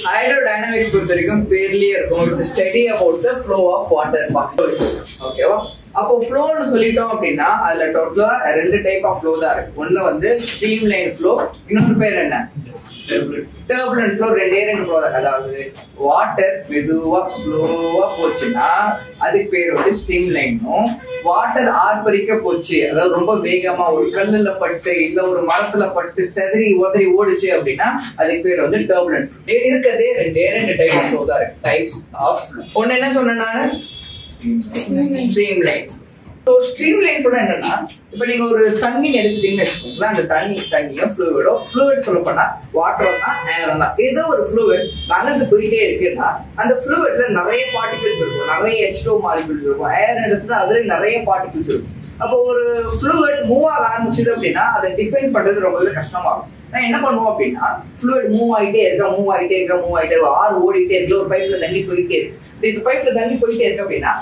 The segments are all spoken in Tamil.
ஹைட்ரோடைனமிக்ஸ் பொறுத்த வரைக்கும் பேர்லயே இருக்கும் it's study about the flow of water particles ஓகேவா அப்போ ஃப்ளோன்னு சொல்லிட்டோம் அப்படின்னா அதுல டோட்டலா ரெண்டு டைப் ஆஃப் ஃப்ளோ தான் இருக்கு ஒன்னு வந்து ஸ்ட்ரீம் லைன் ஃப்ளோ இன்னொரு பேர் என்ன டர்புலன்ட் ஃப்ளோ ரெண்டே ரெண்டு ஃப்ளோ தான் அதாவது வாட்டர் மெதுவா ஸ்லோவா போச்சுன்னா அதுக்கு பேர் வந்து ஸ்ட்ரீம் லைனும் வாட்டர் ஆர்ப்பரிக்க போச்சு அதாவது ரொம்ப வேகமா ஒரு கல்லுல பட்டு இல்ல ஒரு மரத்துல பட்டு செதறி உதறி ஓடுச்சு அப்படின்னா அதுக்கு பேர் வந்து டர்புலன்ட் இருக்கிறதே ரெண்டே ரெண்டு டைப் ஆஃப் ஃப்ளோ தான் இருக்கு டைப்ஸ் ஆஃப் ஒன்னு என்ன சொன்னேன் நானு stream line so stream line கூட என்னன்னா இப்போ நீங்க ஒரு தண்ணி எடுத்துட்டீங்கன்னு வச்சுக்கோங்களேன் அந்த தண்ணி தண்ணியோ ஃப்ளூவிடோ ஃப்ளூவிட் சொல்ல போனா வாட்டர் தான் ஏர் தான் ஏதோ ஒரு ஃப்ளூவிட் நகர்ந்து போயிட்டே இருக்குன்னா அந்த ஃப்ளூவிட்ல நிறைய பார்ட்டிகல்ஸ் இருக்கும் நிறைய எச்டோ மாலிகுல்ஸ் இருக்கும் ஏர் எடுத்துட்டு அதுல நிறைய பார்ட்டிகல்ஸ் இருக்கும் அப்போ ஒரு ஃப்ளூவிட் மூவ் ஆக ஆரம்பிச்சது அப்படின்னா அதை டிஃபைன் பண்றது ரொம்பவே கஷ்டமா இருக்கும் நான் என்ன பண்ணுவோம் அப்படின்னா ஃப்ளூயிட் மூவ் ஆகிட்டே இருக்கா மூவ் ஆகிட்டே இருக்கா மூவ் ஆகிட்டே இருக்கா ஆறு ஓடிட்டே இருக்கு ஒரு பைப்ல தண்ணி போயிட்டே இருக்கு இந்த பைப்ல தண்ணி போயிட்டே இருக்கு அப்படின்னா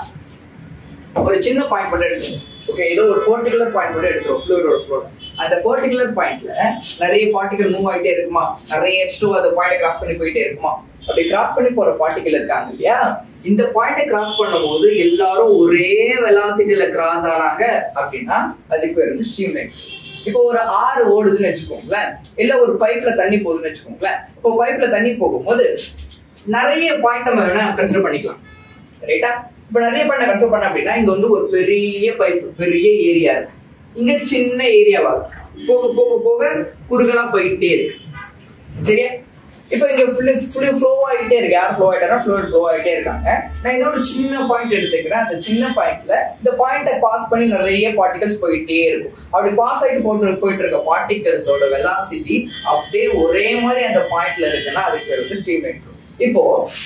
ஒரு சின்ன பாயிண்ட் மட்டும் எடுத்துரும் ஓகே ஏதோ ஒரு பர்டிகுலர் பாயிண்ட் மட்டும் எடுத்துரும் ஃப்ளூயிடோட ஃப்ளோ அந்த பர்டிகுலர் பாயிண்ட்ல நிறைய பார்ட்டிகல் மூவ் ஆகிட்டே இருக்குமா நிறைய எச் டூ அந்த பாயிண்ட் கிராஸ் பண்ணி போயிட்டே இருக்குமா அப்படி கிராஸ் பண்ணி போற பார்ட்டிகல் இருக்காங்க இல்லையா இந்த பாயிண்ட்டை கிராஸ் பண்ணும்போது எல்லாரும் ஒரே வெலாசிட்டியில கிராஸ் ஆனாங்க அப்படின்னா அதுக்கு பேர் வந்து ஸ்ட்ரீம் லைன் இப்போ ஒரு ஆறு ஓடுதுன்னு வச்சுக்கோங்களேன் இல்ல ஒரு பைப்ல தண்ணி போகுதுன்னு வச்சுக்கோங்களேன் இப்போ பைப்ல தண்ணி போகும்போது நிறைய பாயிண்ட் நம்ம வேணா கன்சிடர் பண்ணிக்கலாம் ரைட்டா இப்போ நிறைய பாயிண்ட் கன்சிடர் பண்ண அப்படின்னா இங்க வந்து ஒரு பெரிய பைப் பெரிய ஏரியா இருக்கு இங்க சின்ன ஏரியாவா இருக்கு போக போக போக குறுகலா போயிட்டே இருக்கு சரியா இப்போ இங்க ஃபுல்லு ஃபுல்லு ஃப்ளோ ஆகிட்டே இருக்கு யார் ஃப்ளோ ஆகிட்டாரா ஃப்ளோ ஃப்ளோ ஆகிட்டே இருக்காங்க நான் ஏதோ ஒரு சின்ன பாயிண்ட் எடுத்துக்கிறேன் அந்த சின்ன பாயிண்ட்ல இந்த பாயிண்ட்டை பாஸ் பண்ணி நிறைய பார்ட்டிகல்ஸ் போயிட்டே இருக்கும் அப்படி பாஸ் ஆகிட்டு போட்டு போயிட்டு இருக்க பார்ட்டிகல்ஸோட வெலாசிட்டி அப்படியே ஒரே மாதிரி அந்த பாயிண்ட்ல இருக்குன்னா அதுக்கு பேர் வந்து ஸ்ட்ரீம் லைன் இப்போ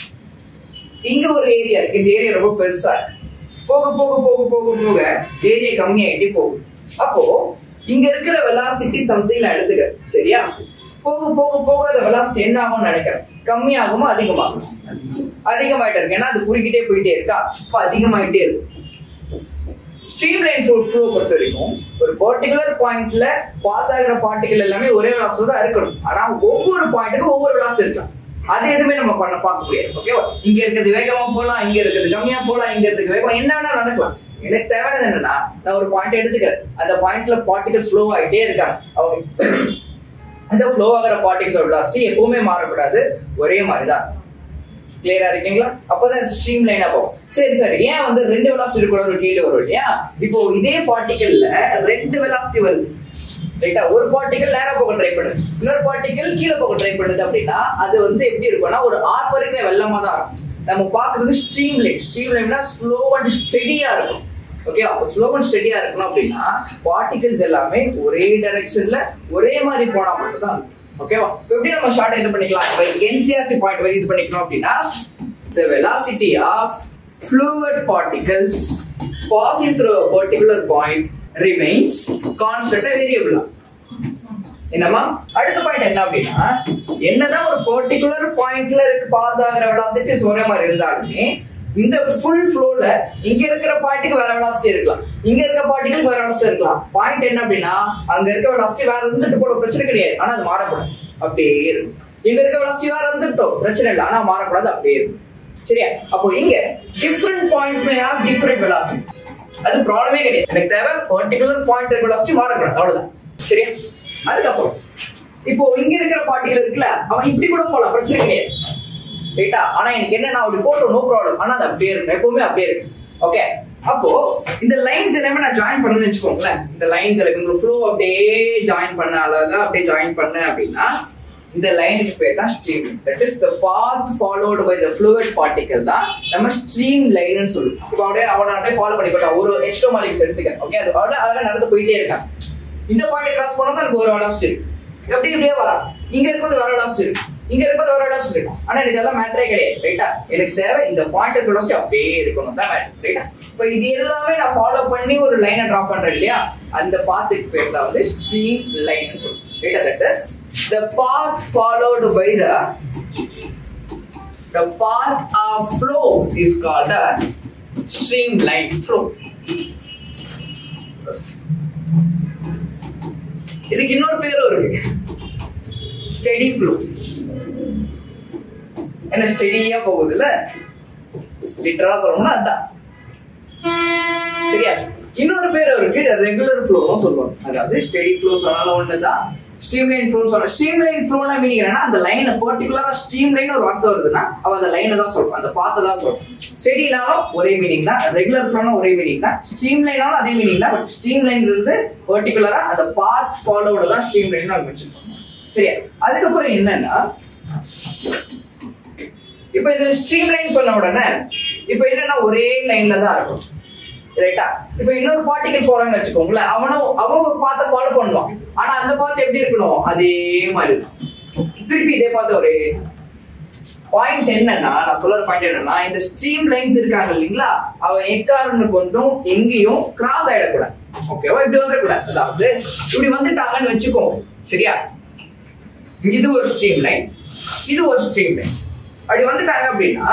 இங்க ஒரு ஏரியா இருக்கு இந்த ஏரியா ரொம்ப பெருசா இருக்கு போக போக போக போக போக ஏரியா கம்மியாயிட்டே போகும் அப்போ இங்க இருக்கிற வெலாசிட்டி சம்திங் நான் எடுத்துக்கிறேன் சரியா போக போக போக அந்த வெலாசிட்டி என்ன ஆகும்னு நினைக்கிறேன் கம்மியாகுமா அதிகமாகும் அதிகமாயிட்டே இருக்கு ஏன்னா அது குறுக்கிட்டே போயிட்டே இருக்கா அப்ப அதிகமாயிட்டே இருக்கும் ஸ்ட்ரீம் லைன் ஃப்ளோ ஃப்ளோ பொறுத்த வரைக்கும் ஒரு பர்டிகுலர் பாயிண்ட்ல பாஸ் ஆகிற பார்ட்டிகல் எல்லாமே ஒரே வெலாசிட்டி தான் இருக்கணும் ஆனா ஒவ்வொரு பாயிண்ட்டுக்கும் ஒவ்வொரு வெலாசிட்டி இருக்கலாம் அது எதுவுமே நம்ம பண்ண பார்க்க முடியாது ஓகேவா இங்க இருக்கிறது வேகமா போகலாம் இங்க இருக்கிறது கம்மியா போகலாம் இங்க இருக்கிறது வேகமா என்ன வேணா நடக்கலாம் எனக்கு தேவையானது என்னன்னா நான் ஒரு பாயிண்ட் எடுத்துக்கிறேன் அந்த பாயிண்ட்ல பார்ட்டிகல் ஸ்லோ ஆகிட்டே இருக்காங்க ஓகே அந்த ஃப்ளோ ஆகிற பார்ட்டிகல்ஸோட வெலாசிட்டி எப்பவுமே மாறக்கூடாது ஒரே மாதிரி தான் கிளியரா இருக்கீங்களா அப்பதான் ஸ்ட்ரீம் லைனா போகும் சரி சரி ஏன் வந்து ரெண்டு வெலாசிட்டி கூட ஒரு கேள்வி வரும் இல்லையா இப்போ இதே பார்ட்டிகல்ல ரெண்டு வெலாசிட்டி வருது ரைட்டா ஒரு பார்ட்டிகல் நேரா போக ட்ரை பண்ணுது இன்னொரு பார்ட்டிகல் கீழே போக ட்ரை பண்ணுது அப்படின்னா அது வந்து எப்படி இருக்கும்னா ஒரு ஆர்ப்பரிக்கிற வெள்ளமா தான் இருக்கும் நம்ம பாக்குறது ஸ்ட்ரீம் லைன் ஸ்ட்ரீம் லைன்னா ஸ்லோ அண்ட் ஸ்டெடியா இருக்கும் ஓகே அப்போ ஸ்லோ அண்ட் ஸ்டெடியா இருக்கணும் அப்படின்னா பார்ட்டிகல்ஸ் எல்லாமே ஒரே டைரக்ஷன்ல ஒரே மாதிரி போனா மட்டும் தான் ஓகேவா எப்படி நம்ம ஷார்ட் இது பண்ணிக்கலாம் இப்போ என்சிஆர்டி பாயிண்ட் வரை இது பண்ணிக்கணும் அப்படின்னா the velocity of fluid particles passing through a particular point remains constant variable என்னமா அடுத்த பாயிண்ட் என்ன அப்படின்னா என்னதான் ஒரு பர்டிகுலர் பாயிண்ட்ல இருக்கு பாஸ் ஆகிற வெலாசிட்டிஸ் ஒரே மாதிரி இருந்தாலுமே இந்த ஃபுல் ஃப்ளோல இங்க இருக்கிற பாயிண்ட்டுக்கு வேற வெலாசிட்டி இருக்கலாம் இங்க இருக்க பார்ட்டிகளுக்கு வேற வெலாசிட்டி இருக்கலாம் பாயிண்ட் என்ன அப்படின்னா அங்க இருக்க வெலாசிட்டி வேற இருந்துட்டு போட பிரச்சனை கிடையாது ஆனா அது மாறக்கூடாது அப்படியே இருக்கும் இங்க இருக்க வெலாசிட்டி வேற இருந்துட்டோம் பிரச்சனை இல்லை ஆனா மாறக்கூடாது அப்படியே இருக்கும் சரியா அப்போ இங்க different points may have different velocity அது ப்ராப்ளமே கிடையாது எனக்கு தேவை பர்டிகுலர் பாயிண்ட் இருக்க வெலாசிட்டி மாறக்கூடாது அவ்வளவுதான் சரியா அதுக்கப்புறம் இப்போ இங்க இருக்கிற பார்ட்டிகள் இருக்குல்ல அவன் இப்படி கூட போலாம் பிரச்சனை கிடையாது ரைட்டா ஆனா எனக்கு என்ன நான் அப்படி போட்டோம் நோ ப்ராப்ளம் ஆனா அது அப்படியே இருக்கும் எப்பவுமே அப்படியே இருக்கு ஓகே அப்போ இந்த லைன்ஸ் எல்லாமே நான் ஜாயின் பண்ணணும்னு வச்சுக்கோங்களேன் இந்த லைன்ஸ் எல்லாம் உங்களுக்கு ஃப்ளோ அப்படியே ஜாயின் பண்ண அழகா அப்படியே ஜாயின் பண்ணேன் அப்படின்னா இந்த லைனுக்கு பேர் தான் stream that is the path followed by the fluid particle தான் நம்ம ஸ்ட்ரீம் லைன்னு சொல்லுவோம் இப்போ அப்படியே அவனை அப்படியே ஃபாலோ பண்ணிக்கிட்டோம் ஒரு எக்ஸ்ட்ரோ மாலிக்ஸ் எடுத்துக்கிறேன் ஓகே அது அதோட அதெல்லாம் நடந்து போயிட்டே இருக்கான் இந்த பாயிண்ட் கிராஸ் பண்ணோம்னா எனக்கு ஒரு வெலாசிட்டி இருக்கு எப்படி இப்படியே வரா இங்க இருக்கும்போது வர வெலாசிட்டி இருக்கு இங்க இருக்கும்போது வர வெலாசிட்டி இருக்கும் ஆனா எனக்கு அதெல்லாம் மேட்டரே கிடையாது ரைட்டா எனக்கு தேவை இந்த பாயிண்ட் வெலாசிட்டி அப்படியே இருக்கணும் தான் மேட்டர் ரைட்டா இப்போ இது எல்லாமே நான் ஃபாலோ பண்ணி ஒரு லைனை டிரா பண்றேன் இல்லையா அந்த பாத்துக்கு பேர் தான் வந்து ஸ்ட்ரீம் லைன் சொல்லுவோம் ரைட்டா that is the path followed by the the path of flow is called a streamline flow இதுக்கு இன்னொரு பேரும் இருக்கு ஸ்டெடி ஃப்ளோ என்ன ஸ்டெடியா போகுதுல்ல லிட்டரலா சொல்லணும்னா அதான் சரியா இன்னொரு பேர் இருக்கு ரெகுலர் ஃப்ளோனும் சொல்லுவாங்க அதாவது ஸ்டெடி ஃப்ளோ சொன்னாலும் ஒண்ணுதான் ஸ்ட்ரீம் லைன் ஃப்ளோ சொல்ல ஸ்ட்ரீம் லைன் ஃப்ளோனா மீனிங் என்னன்னா அந்த லைன் பர்டிகுலரா ஸ்ட்ரீம் லைன் ஒரு வார்த்தை வருதுன்னா அவ அந்த லைனை தான் சொல்றான் அந்த பாத்தை தான் சொல்றான் ஸ்டெடினாலும் ஒரே மீனிங் தான் ரெகுலர் ஃப்ளோனா ஒரே மீனிங் தான் ஸ்ட்ரீம் லைனாலும் அதே மீனிங் தான் பட் ஸ்ட்ரீம் லைன்ங்கிறது பர்டிகுலரா அந்த பாத் ஃபாலோவோட தான் ஸ்ட்ரீம் லைன் நாங்க மென்ஷன் பண்ணுவோம் சரியா அதுக்கப்புறம் என்னன்னா இப்ப இது ஸ்ட்ரீம் லைன் சொன்ன உடனே இப்ப என்னன்னா ஒரே லைன்ல தான் இருக்கும் ரைட்டா இப்ப இன்னொரு பார்ட்டிகல் போறான்னு வச்சுக்கோங்களேன் அவனும் அவன் ஒரு பாத்தை ஃபாலோ பண்ணுவான் ஆனா அந்த பாத்து எப்படி இருக்கணும் அதே மாதிரி தான் திருப்பி இதே பார்த்து ஒரு பாயிண்ட் என்னன்னா நான் சொல்ற பாயிண்ட் என்னன்னா இந்த ஸ்ட்ரீம் லைன்ஸ் இருக்காங்க இல்லைங்களா அவன் எக்காரன்னு கொண்டும் எங்கேயும் கிராஸ் ஆயிடக்கூடாது ஓகேவா இப்படி வந்துடக்கூடாது அதாவது இப்படி வந்துட்டாங்கன்னு வச்சுக்கோங்க சரியா இது ஒரு ஸ்ட்ரீம் லைன் இது ஒரு ஸ்ட்ரீம் லைன் அப்படி வந்துட்டாங்க அப்படின்னா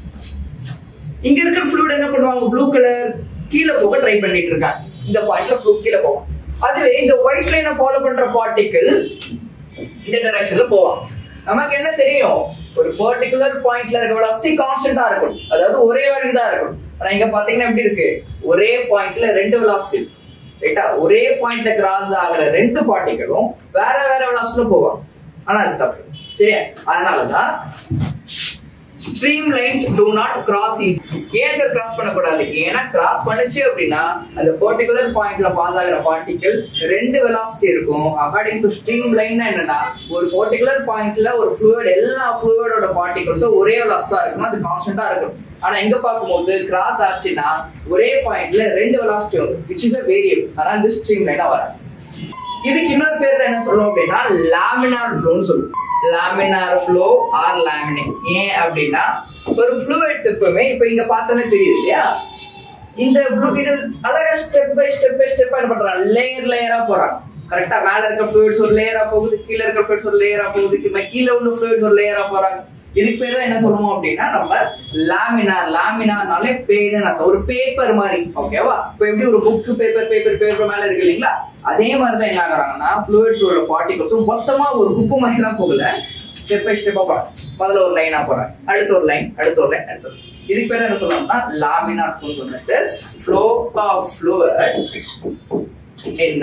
இங்க இருக்கிற ஃப்ளூட் என்ன பண்ணுவாங்க ப்ளூ கலர் கீழே போக ட்ரை பண்ணிட்டு இருக்காங்க இந்த பாயிண்ட்ல ஃப்ளூட் கீழே போவான் அதுவே இந்த ஒயிட் லைனை ஃபாலோ பண்ற பார்ட்டிக்கிள் இந்த டைரக்ஷன்ல போவான் நமக்கு என்ன தெரியும் ஒரு பர்டிகுலர் பாயிண்ட்ல இருக்க வெலாசிட்டி கான்ஸ்டன்டா இருக்கும் அதாவது ஒரே வேல்யூ தான் இருக்கும் ஆனா இங்க பாத்தீங்கன்னா எப்படி இருக்கு ஒரே பாயிண்ட்ல ரெண்டு வெலாசிட்டி ரைட்டா ஒரே பாயிண்ட்ல கிராஸ் ஆகிற ரெண்டு பார்ட்டிகளும் வேற வேற வெலாசிட்டில போவாங்க ஆனா அது தப்பு சரியா அதனாலதான் stream lines do not cross ஏன் சார் கிராஸ் பண்ணக்கூடாது ஏன்னா கிராஸ் பண்ணுச்சு அப்படின்னா அந்த பர்டிகுலர் பாயிண்ட்ல பாஸ் ஆகிற பார்ட்டிகல் ரெண்டு வெலாசிட்டி இருக்கும் அக்கார்டிங் டு ஸ்ட்ரீம் லைன் என்னன்னா ஒரு பர்டிகுலர் பாயிண்ட்ல ஒரு ஃப்ளூயிட் எல்லா ஃப்ளூயிடோட பார்ட்டிகல்ஸும் ஒரே வெலாசிட்டா இருக்கும் அது கான்ஸ்டன்டா இருக்கும் ஆனா இங்க பார்க்கும்போது கிராஸ் ஆச்சுன்னா ஒரே பாயிண்ட்ல ரெண்டு வெலாசிட்டி வரும் விச் இஸ் அ வேரியபிள் அதனால இந்த ஸ்ட்ரீம் லைனா வராது இதுக்கு இன்னொரு பேர் என்ன சொல்லுவோம் அப்படின்னா லாமினார் ஃப்ளோன்னு சொல்லுவோம் லாமினார் ஃப்ளோ ஆர் லாமினிங் ஏன் அப்படின்னா ஒரு ஃப்ளூயிட்ஸ் எப்பவுமே இப்ப இங்க பார்த்தாலே தெரியுது இல்லையா இந்த ப்ளூ இது அழகா step by step by step என்ன பண்றாங்க லேயர் லேயரா போறாங்க கரெக்டா மேல இருக்க ஃப்ளூயிட்ஸ் ஒரு லேயரா போகுது கீழ இருக்க ஃப்ளூயிட்ஸ் ஒரு லேயரா போகுது கீழே உள்ள ஃப்ளூயிட்ஸ் ஒரு லேயரா போறாங்க இதுக்கு பேர் என்ன சொல்லுவோம் அப்படின்னா நம்ம லாமினார் லாமினார்னாலே பேனு அர்த்தம் ஒரு பேப்பர் மாதிரி ஓகேவா இப்போ எப்படி ஒரு புக் பேப்பர் பேப்பர் பேப்பர் மேல இருக்கு இல்லைங்களா அதே மாதிரி தான் என்ன ஆகுறாங்கன்னா ஃப்ளூயிட்ஸ் உள்ள பார்ட்டிகல்ஸும் மொத்தமா ஒரு குப்பு மாதிரி எல்லாம் போகல ஸ்டெப் பை ஸ்டெப்பா போறாங்க முதல்ல ஒரு லைனா போறாங்க அடுத்த ஒரு லைன் அடுத்த ஒரு லைன் அடுத்த ஒரு இதுக்கு பேர் என்ன சொல்லுவாங்கன்னா லாமினார் ஃப்ளோ சொல்லிட்டு ஃப்ளோ ஆஃப் ஃப்ளூயிட் என்ன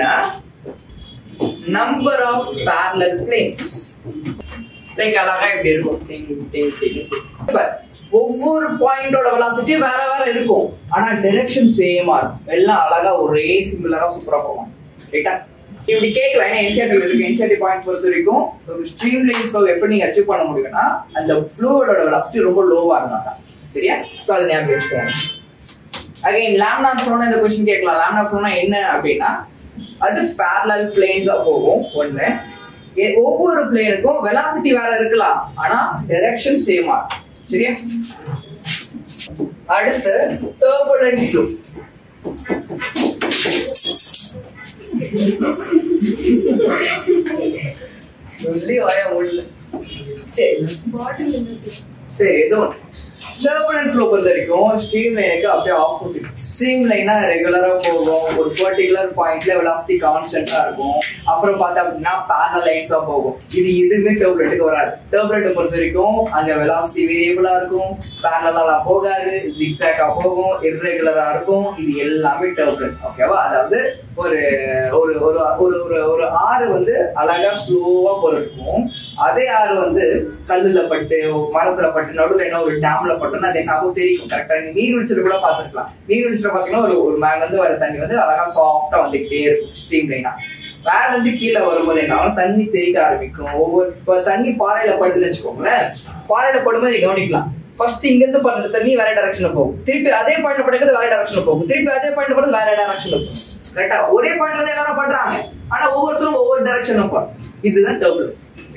number of parallel planes like அழகா இப்படி இருக்கும் டிங் டிங் டிங் இப்ப ஒவ்வொரு பாயிண்டோட வெலாசிட்டி வேற வேற இருக்கும் ஆனா டைரக்ஷன் சேமா இருக்கும் எல்லாம் அழகா ஒரே சிமிலரா சூப்பரா போகும் ரைட்டா இப்படி கேட்கல ஏன்னா என்சிஆர்டில் இருக்கு என்சிஆர்டி பாயிண்ட் பொறுத்த வரைக்கும் ஒரு ஸ்ட்ரீம் லைன் ஃப்ளோ எப்படி நீங்க அச்சீவ் பண்ண முடியும்னா அந்த ஃப்ளூவோட வெலாசிட்டி ரொம்ப லோவா இருந்தாங்க சரியா ஸோ அதை ஞாபகம் வச்சுக்கோங்க அகைன் லாம்னா ஃப்ளோனா இந்த கொஸ்டின் கேட்கலாம் லாம்னா ஃப்ளோனா என்ன அப்படின்னா அது parallel பிளேன்ஸா போகும் ஒண்ணு எ- ஒவ்வொரு பிளேனுக்கும் வெலாசிட்டி வேற இருக்கலாம் ஆனா டைரக்ஷன் சேமா சரியா அடுத்து டர்புலன்ட் ஃப்ளோ சொல்லி வாய முடியல சரி சரி ஏதோ டர்புலன்ட் ஃப்ளோ பொறுத்த வரைக்கும் ஸ்ட்ரீம் லைனுக்கு அப்படியே ஆப்போசிட் ஸ்ட்ரீம் லைனா ரெகுலரா போகும் ஒரு பர்டிகுலர் பாயிண்ட்ல வெலாசிட்டி கான்ஸ்டன்டா இருக்கும் அப்புறம் பார்த்தா அப்படின்னா பேரல் லைன்ஸா போகும் இது எதுவுமே டர்புலெட்டுக்கு வராது டர்புலெட்டை பொறுத்த வரைக்கும் அங்க வெலாசிட்டி வேரியபிளா இருக்கும் பேரலா போகாது ஜிக்ஸாக்கா போகும் இர்ரெகுலரா இருக்கும் இது எல்லாமே டர்புலெட் ஓகேவா அதாவது ஒரு ஒரு ஒரு ஒரு ஒரு ஒரு ஆறு வந்து அழகா ஸ்லோவா போறதுக்கும் அதே ஆறு வந்து கல்லுல பட்டு மரத்துல பட்டு நடுவுல என்ன ஒரு டேம்ல பட்டுன்னா அது என்ன ஆகும் தெரியும் கரெக்டா நீங்க நீர்வீழ்ச்சியில கூட பார்த்துருக்கலாம் நீர்வீழ்ச்சியில பாத்தீங்கன்னா ஒரு ஒரு மேல இருந்து வர தண்ணி வந்து அழகா சாஃப்டா வந்துகிட்டே இருக்கும் ஸ்ட்ரீம் லைனா மேல இருந்து கீழே வரும்போது என்ன ஆகும் தண்ணி தேய்க்க ஆரம்பிக்கும் ஒவ்வொரு இப்போ தண்ணி பாறையில படுதுன்னு வச்சுக்கோங்களேன் பாறையில படும்போது நீங்க கவனிக்கலாம் ஃபர்ஸ்ட் இங்க இருந்து படுற தண்ணி வேற டைரக்ஷன்ல போகும் திருப்பி அதே பாயிண்ட்ல படுறது வேற டைரக்ஷன்ல போகும் திருப்பி அதே பாயிண்ட்ல படுறது வேற டைரக்ஷன்ல போகும் கரெக்டா ஒரே பாயிண்ட்ல தான் எல்லாரும் பண்றாங்க ஆனா ஒவ்வொருத்தரும் ஒவ்வொரு டைரக்ஷன்ல போறாங்க இதுதான் டபுள்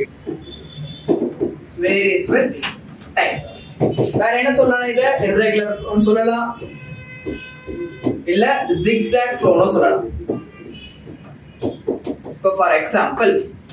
வேரிஸ் வித் டைம் வேற என்ன சொல்லலாம் இத irregular flow சொல்லலாம் இல்ல zigzag flow னு சொல்லலாம் இப்போ ஃபார் எக்ஸாம்பிள்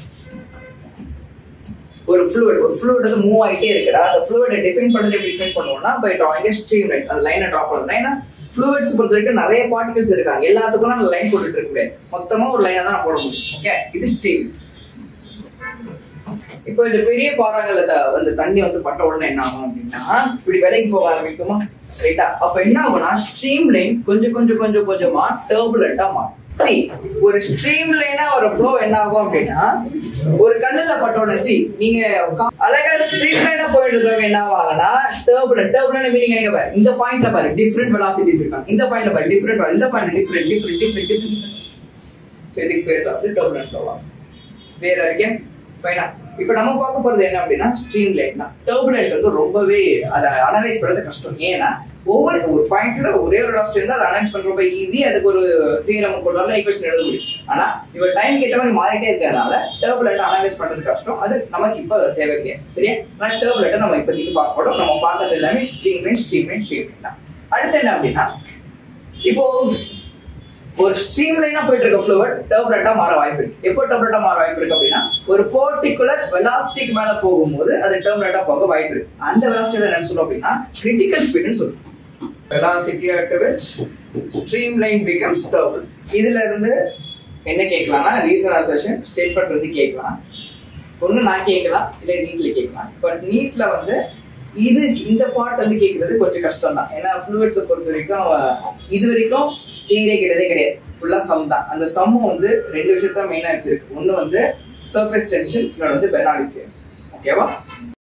ஒரு fluid ஒரு fluid வந்து மூவ் ஆயிட்டே இருக்குடா அந்த fluid டிஃபைன் பண்ணது எப்படி டிஃபைன் பண்ணுவோம்னா by drawing a stream lines அந்த லைனை டிரா பண்ணணும் ஏன்னா fluids பொறுத்த வரைக்கும் நிறைய பார்ட்டிகல்ஸ் இருக்காங்க எல்லாத்துக்கும் நான் லைன் போட்டுட்டு இருக்க முடியாது மொத்தமா ஒரு லைனை தான் நான் போட முடியும் ஓகே இது ஸ்ட்ரீம் இப்போ இந்த பெரிய பாறாங்கல்ல த- வந்து தண்ணி வந்து பட்ட உடனே என்ன ஆகும் அப்படின்னா இப்படி விலைக்கு போக ஆரம்பிக்குமா ரைட்டா அப்ப என்ன ஆகும்னா ஸ்ட்ரீம் லைன் கொஞ்சம் கொஞ்சம் கொஞ்சம் கொஞ்சமா டர்புலண்டா மாறும் சி ஒரு ஸ்ட்ரீம் லைனா ஒரு ஃப்ளோ என்ன ஆகும் அப்படின்னா ஒரு கண்ணுல பட்ட உடனே சி நீங்க கா- அழகா ஸ்ட்ரீம் லைனா போயிட்டு இருக்கவங்க என்ன ஆவாங்கன்னா டர்புலண்ட் டர்புலண்ட் மீனிங் நீங்க பாரு இந்த பாயிண்ட்ல பாரு டிஃப்ரெண்ட் வெலாசிட்டிஸ் இருக்காங்க இந்த பாயிண்ட்ல பாரு டிஃப்ரெண்ட் இந்த point different different different different so இதுக்கு பேர் தான் டர்புலண்ட் ஃப்ளோ ஆகும் வேற இருக்கேன் ஃபைனா இப்போ நம்ம பார்க்க போறது என்ன அப்படின்னா ஸ்ட்ரீம் லைன் தான் டர்புலன்ட் வந்து ரொம்பவே அதை அனலைஸ் பண்றது கஷ்டம் ஏன்னா ஒவ்வொரு ஒரு பாயிண்ட்ல ஒரே ஒரு லாஸ்ட் இருந்தா அதை அனலைஸ் பண்ற ரொம்ப ஈஸி அதுக்கு ஒரு தீரம் கொண்டு வரலாம் ஈக்குவேஷன் எழுத முடியும் ஆனா இவர் டைம் கேட்ட மாதிரி மாறிட்டே இருக்கிறதுனால டர்புலண்ட் அனலைஸ் பண்றது கஷ்டம் அது நமக்கு இப்போ தேவை கிடையாது சரியா நான் டர்புலண்ட்டை நம்ம இப்போதைக்கு பார்க்க போறோம் நம்ம பார்க்கறது எல்லாமே stream line stream line stream line தான் அடுத்து என்ன அப்படின்னா இப்போ ஒரு ஸ்ட்ரீம் லைனா போயிட்டு இருக்க ஃப்ளூவட் டர்புலண்டா மாற வாய்ப்பு இருக்கு எப்போ டர்புலண்டா மாற வாய்ப்பு இருக்கு அப்படின்னா ஒரு பர்டிகுலர் வெலாசிட்டிக்கு மேல போகும்போது அது டர்புலண்டா போக வாய்ப்பு இருக்கு அந்த வெலாசிட்டி என்ன சொல்லுவோம் அப்படின்னா கிரிட்டிக்கல் ஸ்பீடுன்னு சொல்லுவோம் velocity at which stream line becomes turbulent இதுல இருந்து என்ன கேட்கலாம்னா ரீசன் ஆஃப் கொஸ்டின் ஸ்டேட்மெண்ட் வந்து கேட்கலாம் ஒண்ணு நான் கேட்கலாம் இல்ல நீட்ல கேட்கலாம் பட் நீட்ல வந்து இது இந்த பார்ட் வந்து கேட்கறது கொஞ்சம் கஷ்டம் தான் ஏன்னா ஃப்ளூயிட்ஸை பொறுத்த வரைக்கும் அஹ், இது வரைக்கும் தீரே கிடையதே கிடையாது ஃபுல்லா சம் தான் அந்த சம்மும் வந்து ரெண்டு விஷயத்த மெயினா வச்சிருக்கு ஒண்ணு வந்து சர்ஃபேஸ் டென்ஷன் இன்னொன்று வந்து பெனாலிட்டி ஓகேவா